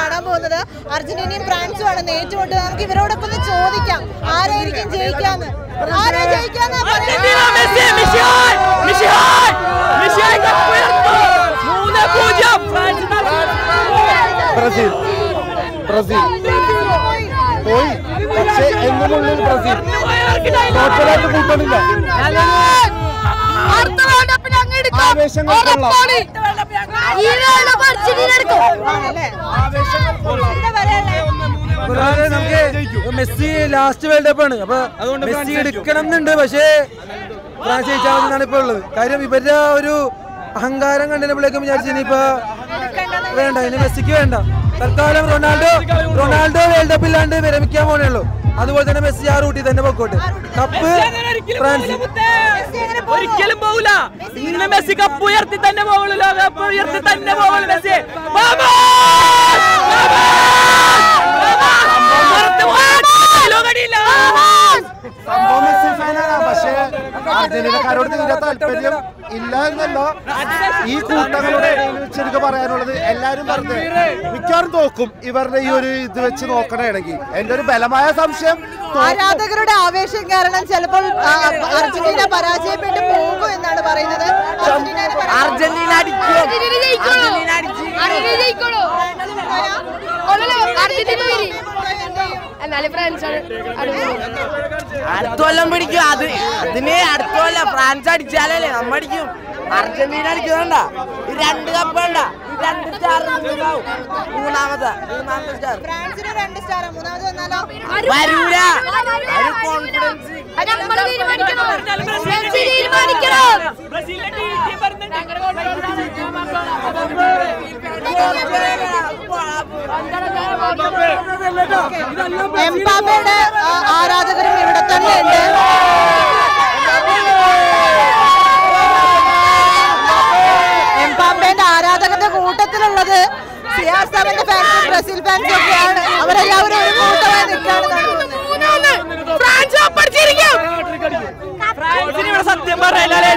കാണാൻ പോകുന്നത് അർജന്റീനയും ഫ്രാൻസും ആണ് ഏറ്റുമുട്ടുന്നത് നമുക്ക് ഇവരോടൊപ്പം ഒന്ന് ചോദിക്കാം ആരായിരിക്കും ജയിക്കാന്ന് ആരാ ജയിക്കാന്ന് അർജന്റീന മെസ്സി മിഷിഹായ് മിഷിഹായ് മിഷിഹായ് കപ്പ് ഉയർത്തുന്നു മൂന്ന് പൂജ്യം ഫ്രാൻസ് ബ്രസീൽ ബ്രസീൽ പോയി പക്ഷേ എന്നും ഉള്ളിൽ ബ്രസീൽ ടോട്ടലായിട്ട് കൂട്ടണില്ല അടുത്ത വേൾഡ് കപ്പിൽ അങ്ങ് എടുക്കും. ആവേശങ്ങൾ കൊള്ളാം. ഉറപ്പാണ്. ഈ വേൾഡ് കപ്പ് അർജന്റീന എടുക്കും. എന്താ പറയാനുള്ളത്? നമുക്ക് മെസ്സി ലാസ്റ്റ് വേൾഡ് കപ്പ് ആണ് അപ്പൊ മെസ്സി എടുക്കണം എന്നുണ്ട് പക്ഷേ ഫ്രാൻസ് ജയിച്ചാൽ മതി എന്നാണ് ഇപ്പൊ ഉള്ളത് കാര്യം ഇവരുടെ ആ ഒരു അഹങ്കാരം കണ്ടപ്പോഴേക്കും വിചാരിച്ചു ഇനിയിപ്പോ വേണ്ട ഇനി മെസ്സിക്ക് വേണ്ട തൽക്കാലം റൊണാൾഡോ റൊണാൾഡോ വേൾഡ് കപ്പ് ഇല്ലാണ്ട് വിരമിക്കാൻ പോണേ ഉള്ളൂ അതുപോലെ തന്നെ മെസ്സി ആ റൂട്ടിൽ തന്നെ പൊക്കോട്ടെ കപ്പ് ഫ്രാൻസ് ഒരിക്കലും പോകില്ല ഇന്ന് മെസ്സി കപ്പ് ഉയർത്തി തന്നെ പോകുള്ളൂ ലോകകപ്പ് ഉയർത്തി തന്നെ പോകുള്ളൂ മെസ്സി Vamos! Vamos! പുറത്ത് പോകാൻ ലോകടിയില്ല സംഭവം മെസ്സി ഫാനാണ് പക്ഷേ അർജന്റീനക്കാരോട് തീരെ താല്പര്യം ഇല്ല എന്നല്ല ഈ കൂട്ടങ്ങളുടെ ഇടയിൽ വെച്ച് എനിക്ക് പറയാനുള്ളത് എല്ലാരും പറഞ്ഞത് മിക്കവാറും തോക്കും ഇവരുടെ ഈ ഒരു ഇത് വെച്ച് നോക്കണമെങ്കിൽ എന്റെ ഒരു ബലമായ സംശയം തോക്കും. ആരാധകരുടെ ആവേശം കാരണം ചിലപ്പോൾ ആ, അർജന്റീന പരാജയപ്പെട്ടു പോകും എന്നാണ് പറയുന്നത് അർജന്റീന പരാജയം- അർജന്റീന അടിക്കും അർജന്റീന അടിക്കും എന്നാലും ഫ്രാൻസ് ആണ് അടുത്ത കൊല്ലം പിടിക്കും അത് അതിന് അടുത്ത കൊല്ലം ഫ്രാൻസ് അടിച്ചാലല്ലേ നമ്മ അടിക്കും അർജന്റീന അടിക്കുന്നുണ്ട ഈ രണ്ട് കപ്പ് വേണ്ട ഈ രണ്ട് സ്റ്റാർ മൂന്നാമത്തെ മൂന്നാമത്തെ സ്റ്റാർ ഫ്രാൻസിന് രണ്ട് സ്റ്റാർ മൂന്നാമത് വന്നാലോ വരൂല ഒരു കോൺഫിഡൻസ് നമ്മള് തീരുമാനിക്കണം മെസ്സി തീരുമാനിക്കണം എംബാബയുടെ ആ, ആരാധകരും ഇവിടെ തന്നെ ഉണ്ട് എംബാബയുടെ ആരാധകരുടെ കൂട്ടത്തിലുള്ളത് സിയാർ സെവന്റെ ഫാൻസും ബ്രസീൽ ഫാൻസും ഒക്കെയാണ് അവരെല്ലാവരും ഒരു കൂട്ടമായി നിൽക്കാണ് കാണുന്നത് ഫ്രാൻസ് അപ്പടിച്ചിരിക്കും ഫ്രാൻസിന് ഇവിടെ സത്യം പറഞ്ഞാലേ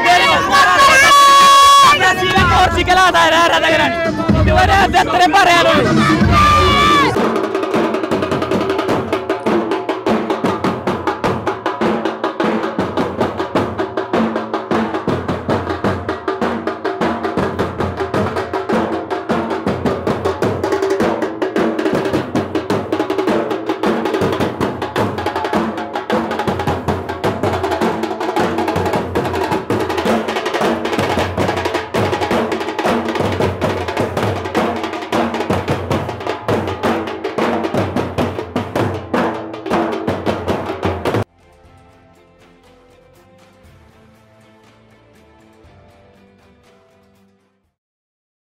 ബ്രസീൽ പോർച്ചുഗൽ ആരാധകരാണ് ഇതുവരെ അത് എത്ര പറയാനുള്ളൂ